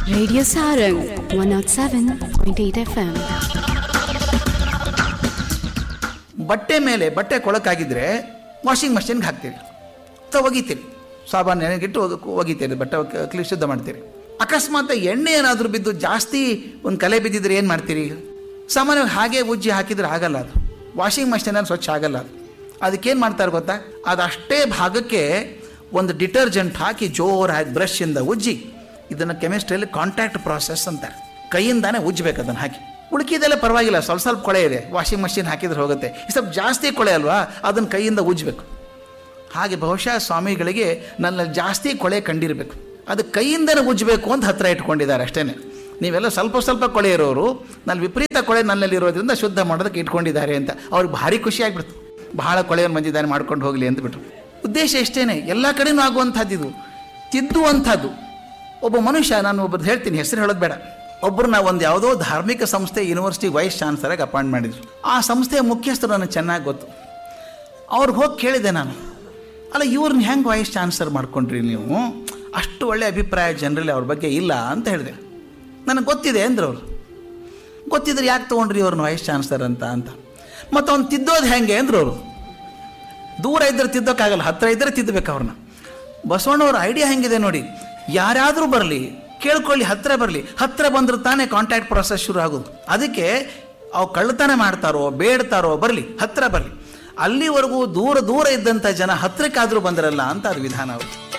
Radio Sarang 107.8 FM. ಬಟ್ಟೆ ಮೇಲೆ ಬಟ್ಟೆ ಕೊಳಕಾಗಿದ್ರೆ ವಾಷಿಂಗ್ ಮಷಿನ್ಗೆ ಹಾಕ್ತೀರಿ ಅಥವಾ ಒಗಿತೀರಿ ಸಾಬಾನು ನೆನೆಗಿಟ್ಟು ಒಗ- ಒಗಿತೀರಿ ಬಟ್ಟೆ ಒಗ್- ಕ್ಲಿ ಶುದ್ಧ ಮಾಡ್ತೀರಿ ಅಕಸ್ಮಾತ್ ಎಣ್ಣೆ ಏನಾದರೂ ಬಿದ್ದು ಜಾಸ್ತಿ ಒಂದು ಕಲೆ ಬಿದ್ದಿದ್ರೆ ಏನು ಮಾಡ್ತೀರಿ ಸಾಮಾನ್ಯವಾಗಿ ಹಾಗೆ ಉಜ್ಜಿ ಹಾಕಿದ್ರೆ ಆಗಲ್ಲ ಅದು ವಾಷಿಂಗ್ ಮಷಿನಲ್ಲಿ ಸ್ವಚ್ಛ ಆಗಲ್ಲ ಅದು ಅದಕ್ಕೇನು ಮಾಡ್ತಾರೆ ಗೊತ್ತಾ ಅದು ಅಷ್ಟೇ ಭಾಗಕ್ಕೆ ಒಂದು ಡಿಟರ್ಜೆಂಟ್ ಹಾಕಿ ಜೋರಾಗಿ ಬ್ರಷಿಂದ ಉಜ್ಜಿ ಇದನ್ನು ಕೆಮಿಸ್ಟ್ರಿಯಲ್ಲಿ ಕಾಂಟ್ಯಾಕ್ಟ್ ಪ್ರಾಸೆಸ್ ಅಂತಾರೆ ಕೈಯಿಂದಾನೇ ಉಜ್ಜಬೇಕು ಅದನ್ನು ಹಾಕಿ ಉಳುಕಿದೆಲ್ಲ ಪರವಾಗಿಲ್ಲ ಸ್ವಲ್ಪ ಸ್ವಲ್ಪ ಕೊಳೆ ಇದೆ ವಾಷಿಂಗ್ ಮಷಿನ್ ಹಾಕಿದ್ರೆ ಹೋಗುತ್ತೆ ಈ ಸ್ವಲ್ಪ ಜಾಸ್ತಿ ಕೊಳೆ ಅಲ್ವಾ ಅದನ್ನು ಕೈಯಿಂದ ಉಜ್ಜಬೇಕು ಹಾಗೆ ಬಹುಶಃ ಸ್ವಾಮಿಗಳಿಗೆ ನನ್ನಲ್ಲಿ ಜಾಸ್ತಿ ಕೊಳೆ ಕಂಡಿರಬೇಕು ಅದು ಕೈಯಿಂದನೇ ಉಜ್ಜಬೇಕು ಅಂತ ಹತ್ರ ಇಟ್ಕೊಂಡಿದ್ದಾರೆ ಅಷ್ಟೇ ನೀವೆಲ್ಲ ಸ್ವಲ್ಪ ಸ್ವಲ್ಪ ಕೊಳೆ ಇರೋರು ನಲ್ಲಿ ವಿಪರೀತ ಕೊಳೆ ನನ್ನಲ್ಲಿ ಇರೋದ್ರಿಂದ ಶುದ್ಧ ಮಾಡೋದಕ್ಕೆ ಇಟ್ಕೊಂಡಿದ್ದಾರೆ ಅಂತ ಅವ್ರಿಗೆ ಭಾರಿ ಖುಷಿ ಆಗ್ಬಿಡ್ತು ಬಹಳ ಕೊಳೆಯನ್ನು ಬಂದಿದ್ದಾನೆ ಮಾಡ್ಕೊಂಡು ಹೋಗಲಿ ಅಂತ ಬಿಟ್ರು ಉದ್ದೇಶ ಇಷ್ಟೇನೆ ಎಲ್ಲ ಕಡೆನೂ ಆಗುವಂಥದ್ದು ಇದು ತಿದ್ದುವಂಥದ್ದು ಒಬ್ಬ ಮನುಷ್ಯ ನಾನು ಒಬ್ಬರು ಹೇಳ್ತೀನಿ ಹೆಸರು ಹೇಳೋದು ಬೇಡ ಒಬ್ಬರನ್ನ ಒಂದು ಯಾವುದೋ ಧಾರ್ಮಿಕ ಸಂಸ್ಥೆ ಯೂನಿವರ್ಸಿಟಿ ವೈಸ್ ಚಾನ್ಸಲರಾಗಿ ಅಪಾಯಿಂಟ್ ಮಾಡಿದ್ರು ಆ ಸಂಸ್ಥೆಯ ಮುಖ್ಯಸ್ಥರು ನನಗೆ ಚೆನ್ನಾಗಿ ಗೊತ್ತು ಅವ್ರಿಗೆ ಹೋಗಿ ಕೇಳಿದೆ ನಾನು ಅಲ್ಲ ಇವ್ರನ್ನ ಹೆಂಗೆ ವೈಸ್ ಚಾನ್ಸಲರ್ ಮಾಡ್ಕೊಂಡ್ರಿ ನೀವು ಅಷ್ಟು ಒಳ್ಳೆ ಅಭಿಪ್ರಾಯ ಜನರಲ್ಲಿ ಅವ್ರ ಬಗ್ಗೆ ಇಲ್ಲ ಅಂತ ಹೇಳಿದೆ ನನಗೆ ಗೊತ್ತಿದೆ ಅಂದ್ರು ಅವರು ಗೊತ್ತಿದ್ರೆ ಯಾಕೆ ತೊಗೊಂಡ್ರಿ ಅವ್ರನ್ನ ವೈಸ್ ಚಾನ್ಸಲರ್ ಅಂತ ಅಂತ ಮತ್ತು ಅವ್ನು ತಿದ್ದೋದು ಹೆಂಗೆ ಅಂದ್ರು ಅವರು ದೂರ ಇದ್ದರೆ ತಿದ್ದೋಕ್ಕಾಗಲ್ಲ ಹತ್ತಿರ ಇದ್ದರೆ ತಿದ್ದಬೇಕು ಅವ್ರನ್ನ ಬಸವಣ್ಣವ್ರ ಐಡಿಯಾ ಹೆಂಗಿದೆ ನೋಡಿ ಯಾರಾದರೂ ಬರಲಿ ಕೇಳ್ಕೊಳ್ಳಿ ಹತ್ತಿರ ಬರಲಿ ಹತ್ತಿರ ಬಂದ್ರೆ ತಾನೇ ಕಾಂಟ್ಯಾಕ್ಟ್ ಪ್ರೊಸೆಸ್ ಶುರು ಆಗೋದು ಅದಕ್ಕೆ ಅವು ಕಳ್ಳತನ ಮಾಡ್ತಾರೋ ಬೇಡ್ತಾರೋ ಬರಲಿ ಹತ್ತಿರ ಬರಲಿ ಅಲ್ಲಿವರೆಗೂ ದೂರ ದೂರ ಇದ್ದಂಥ ಜನ ಹತ್ತಿರಕ್ಕಾದರೂ ಬಂದರಲ್ಲ ಅಂತ ಅದು ವಿಧಾನ ಅವರು